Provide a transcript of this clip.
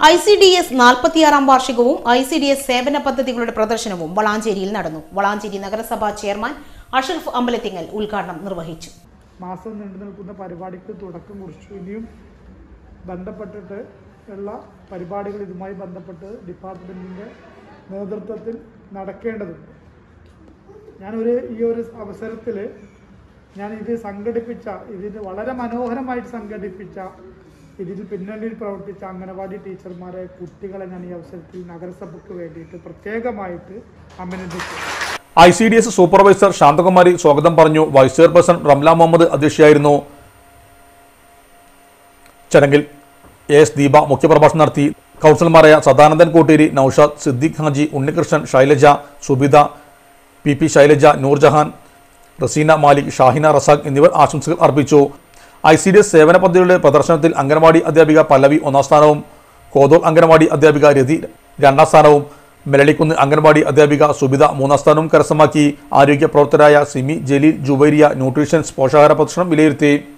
I C D S നാൽപ്പത്തിയാറാം വാർഷികവും I C D S സേവന പദ്ധതികളുടെ പ്രദർശനവും വളാഞ്ചേരിയിൽ നടന്നു വളാഞ്ചേരി നഗരസഭാ ചെയർമാൻ അഷറഫ് അമ്പലത്തിങ്ങൽ ഉദ്ഘാടനം നിർവഹിച്ചു മാസം നീണ്ടു നിൽക്കുന്ന പരിപാടിക്ക് തുടക്കം കുറിച്ചു ഇനിയും ബന്ധപ്പെട്ടിട്ട് ഉള്ള പരിപാടികൾ ഇതുമായി ബന്ധപ്പെട്ട് ഡിപ്പാർട്ട്മെൻറ്റിൻ്റെ നേതൃത്വത്തിൽ നടക്കേണ്ടതുണ്ട് ഞാനൊരു ഈ ഒരു അവസരത്തിൽ ഞാൻ ഇത് സംഘടിപ്പിച്ച ഇതിന് വളരെ മനോഹരമായിട്ട് സംഘടിപ്പിച്ച ഇതിന് പിന്നണിയിൽ പ്രവർത്തിച്ച അംഗനവാടി ടീച്ചർമാരെ കുട്ടികളെ ഞാൻ ഈ അവസരത്തിൽ നഗരസഭയ്ക്ക് വേണ്ടിയിട്ട് പ്രത്യേകമായിട്ട് അഭിനന്ദിച്ചു I C D S supervisor Santhakumari സ്വാഗതം പറഞ്ഞു വൈസ് ചെയർപേഴ്സൺ റംല മുഹമ്മദ് അധ്യക്ഷയായിരുന്നു ചടങ്ങിൽ എ എസ് ദീപ മുഖ്യപ്രഭാഷണം നടത്തി കൗൺസിലർമാരായ സദാനന്ദൻ കോട്ടേരി നൌഷാദ് സിദ്ദീഖ് ഹാജി ഉണ്ണികൃഷ്ണൻ ശൈലജ സുബിത പി പി ശൈലജ നൂർജഹാൻ റസീന മാലിക് ഷാഹിന റസാഖ് എന്നിവർ ആശംസകൾ അർപ്പിച്ചു ഐ സി ഡി എസ് സേവന പദ്ധതിയുടെ പ്രദർശനത്തിൽ അംഗനവാടി അധ്യാപിക പല്ലവി ഒന്നാം സ്ഥാനവും കോതോൾ അംഗനവാടി അധ്യാപിക രതി രണ്ടാം സ്ഥാനവും മെലളിക്കുന്ന് അംഗൻവാടി അധ്യാപിക സുബിത മൂന്നാം സ്ഥാനവും കരസ്ഥമാക്കി ആരോഗ്യ പ്രവർത്തകരായ സിമി ജലീൽ ജുബൈരിയ ന്യൂട്രീഷൻസ് പോഷകാഹാര പ്രദർശനം വിലയിരുത്തി